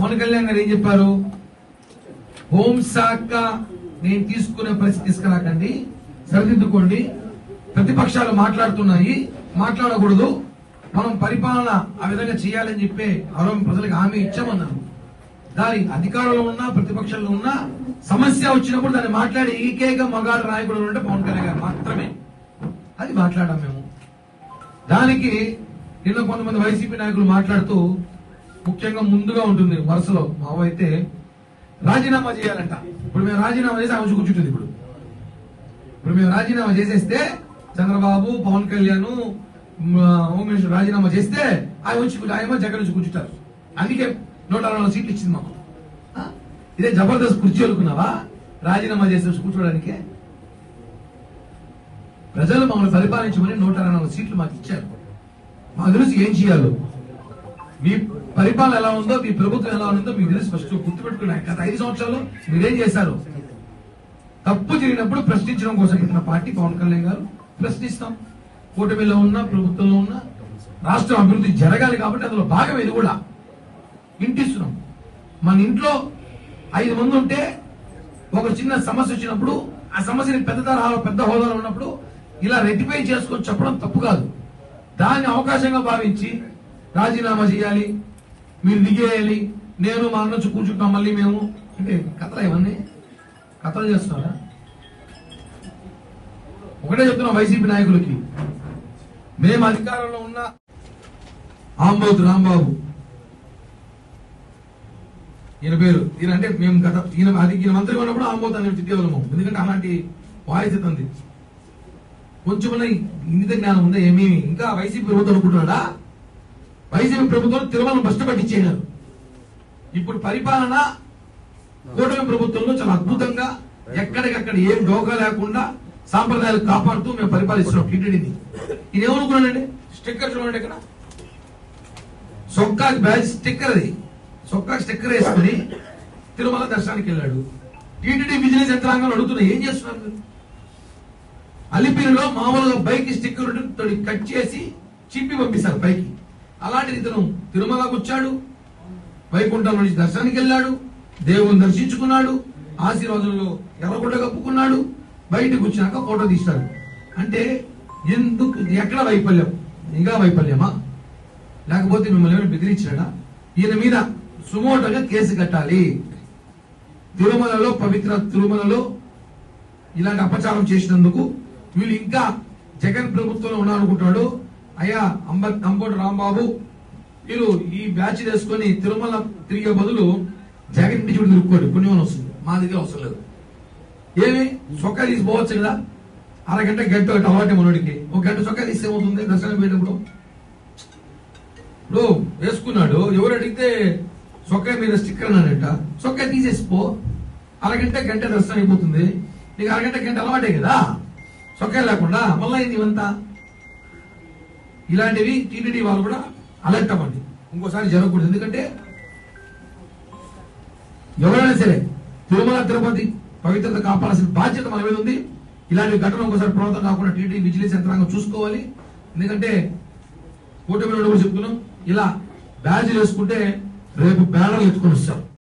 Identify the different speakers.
Speaker 1: పవన్ కళ్యాణ్ గారు ఏం చెప్పారు హోంశాఖ నేను తీసుకునే పరిస్థితి తీసుకురాకండి సరిదిద్దుకోండి ప్రతిపక్షాలు మాట్లాడుతున్నాయి మాట్లాడకూడదు మనం పరిపాలన ఆ విధంగా చేయాలని చెప్పి ఆరోగ్య ప్రజలకు హామీ ఇచ్చామన్నారు దాని అధికారంలో ఉన్నా ప్రతిపక్షంలో ఉన్నా సమస్య వచ్చినప్పుడు దాన్ని మాట్లాడే ఏకైక మగాడు నాయకుడు ఉంటే పవన్ కళ్యాణ్ గారు మాత్రమే అది మాట్లాడాం మేము దానికి నిన్న కొంతమంది వైసీపీ నాయకులు మాట్లాడుతూ ముఖ్యంగా ముందుగా ఉంటుంది వరుసలో మావ అయితే రాజీనామా చేయాలంట ఇప్పుడు మేము రాజీనామా చేసి ఆమె కూర్చుంటుంది ఇప్పుడు ఇప్పుడు మేము రాజీనామా చేసేస్తే చంద్రబాబు పవన్ కళ్యాణ్ హోమ్ మినిస్టర్ రాజీనామా చేస్తే ఆయన వచ్చి ఆయన జగన్ నుంచి కూర్చుంటారు అందుకే నూట అరవై నాలుగు సీట్లు ఇచ్చింది మాకు ఆ? ఇదే జబర్దస్త్ కుర్చీ అనుకున్నావా రాజీనామా చేసి కూర్చోడానికి ప్రజలు మమ్మల్ని పరిపాలించమని నూట అరవై నాలుగు సీట్లు మాకు ఇచ్చారు మాకు తెలుసు ఏం చేయాలో మీ పరిపాలన ఎలా ఉందో మీ ప్రభుత్వం ఎలా ఉందో మీకు తెలుసు ఫస్ట్ గుర్తుపెట్టుకున్నాయి గత ఐదు సంవత్సరాలు మీరేం చేశారు తప్పు జరిగినప్పుడు ప్రశ్నించడం కోసం పెట్టిన పార్టీ పవన్ కళ్యాణ్ గారు ప్రశ్నిస్తాం కూటమిలో ఉన్న ప్రభుత్వంలో ఉన్న రాష్ట్రం అభివృద్ధి జరగాలి కాబట్టి అందులో భాగం ఇది కూడా ఇంటిస్తున్నాం మన ఇంట్లో ఐదు మంది ఉంటే ఒక చిన్న సమస్య వచ్చినప్పుడు ఆ సమస్యని పెద్ద తరహాలో పెద్ద హోదాలో ఉన్నప్పుడు ఇలా రెక్టిఫై చేసుకొని చెప్పడం తప్పు కాదు దాన్ని అవకాశంగా భావించి రాజీనామా చేయాలి మీరు దిగేయాలి నేను మా అన్న వచ్చి కూర్చుంటాం మళ్ళీ మేము అంటే కథలు ఇవన్నీ కథలు చేస్తున్నారా ఒకటే చెప్తున్నాం వైసీపీ నాయకులకి మేము అధికారంలో ఉన్న ఆంబోతు రాంబాబు ఈయన పేరు ఈయన అంటే మేము గత ఈయన అది ఈయన మంత్రిగా ఉన్నప్పుడు ఆంబోతు అని తిట్టేవాళ్ళము ఎందుకంటే అలాంటి వాయిస్ ఉంది కొంచెం ఇంగిత జ్ఞానం ఉందా ఏమీ ఇంకా వైసీపీ ప్రభుత్వం అనుకుంటున్నాడా వైసీపీ ప్రభుత్వం తిరుమలను భ్రష్టు పట్టించేయనారు ఇప్పుడు పరిపాలన కూటమి ప్రభుత్వంలో చాలా అద్భుతంగా ఎక్కడికక్కడ ఏం డోకా లేకుండా సాంప్రదాయాలు కాపాడుతూ మేము పరిపాలిస్తున్నాం టీటీడీని ఇది ఏమనుకున్నానండి స్టిక్కర్ చూడండి ఇక్కడ సొక్కా బ్యాచ్ స్టిక్కర్ అది సొక్కా స్టిక్కర్ వేసుకుని తిరుమల దర్శనానికి వెళ్ళాడు టీటీడీ విజిలెన్స్ యంత్రాంగం అడుగుతున్నాయి ఏం చేస్తున్నారు మీరు అలిపిరిలో మామూలుగా బైక్ స్టిక్కర్ ఉంటే తోడి కట్ చేసి చింపి పంపిస్తారు పైకి అలాంటిది ఇతను తిరుమలకు వచ్చాడు వైకుంఠం నుంచి దర్శనానికి వెళ్ళాడు దేవుని దర్శించుకున్నాడు ఆశీర్వాదంలో ఎర్రగుడ్డ కప్పుకున్నాడు బయటకు వచ్చినాక ఫోటో తీస్తాడు అంటే ఎందుకు ఎక్కడ వైఫల్యం నిఘా వైఫల్యమా లేకపోతే మిమ్మల్ని ఏమైనా బెదిరించాడా ఈయన మీద సుమోటోగా కేసు కట్టాలి తిరుమలలో పవిత్ర తిరుమలలో ఇలాంటి అపచారం చేసినందుకు వీళ్ళు ఇంకా జగన్ ప్రభుత్వంలో ఉన్నారనుకుంటాడు అయ్యా అంబ అంబోటి రాంబాబు వీళ్ళు ఈ బ్యాచ్ వేసుకొని తిరుమల తిరిగే బదులు జగన్ ఇంటి చుట్టూ తిరుక్కోండి పుణ్యం వస్తుంది మా దగ్గర అవసరం లేదు ఏమి సొక్క తీసి పోవచ్చు కదా అరగంట గంట ఒకటి అలవాటే మనోడికి ఒక గంట సొక్క తీసి ఏమవుతుంది దర్శనం పోయేటప్పుడు ఇప్పుడు వేసుకున్నాడు ఎవరు అడిగితే సొక్క మీద స్టిక్కర్ అన్నాడట సొక్క తీసేసి పో అరగంట గంట దర్శనం అయిపోతుంది నీకు అరగంట గంట అలవాటే కదా సొక్క లేకుండా మళ్ళీ ఇది ఇవంతా ఇలాంటివి టీటీడీ వాళ్ళు కూడా అలర్ట్ అవ్వండి ఇంకోసారి జరగకూడదు ఎందుకంటే ఎవరైనా సరే తిరుమల తిరుపతి పవిత్రత కాపాడాల్సిన బాధ్యత మన మీద ఉంది ఇలాంటి ఘటన ఒకసారి ప్రవర్తన కాకుండా టీటీ విజిలెన్స్ యంత్రాంగం చూసుకోవాలి ఎందుకంటే కూటమి కూడా చెప్తున్నాం ఇలా బ్యాడ్జ్ వేసుకుంటే రేపు బ్యానర్లు ఎత్తుకొని వస్తారు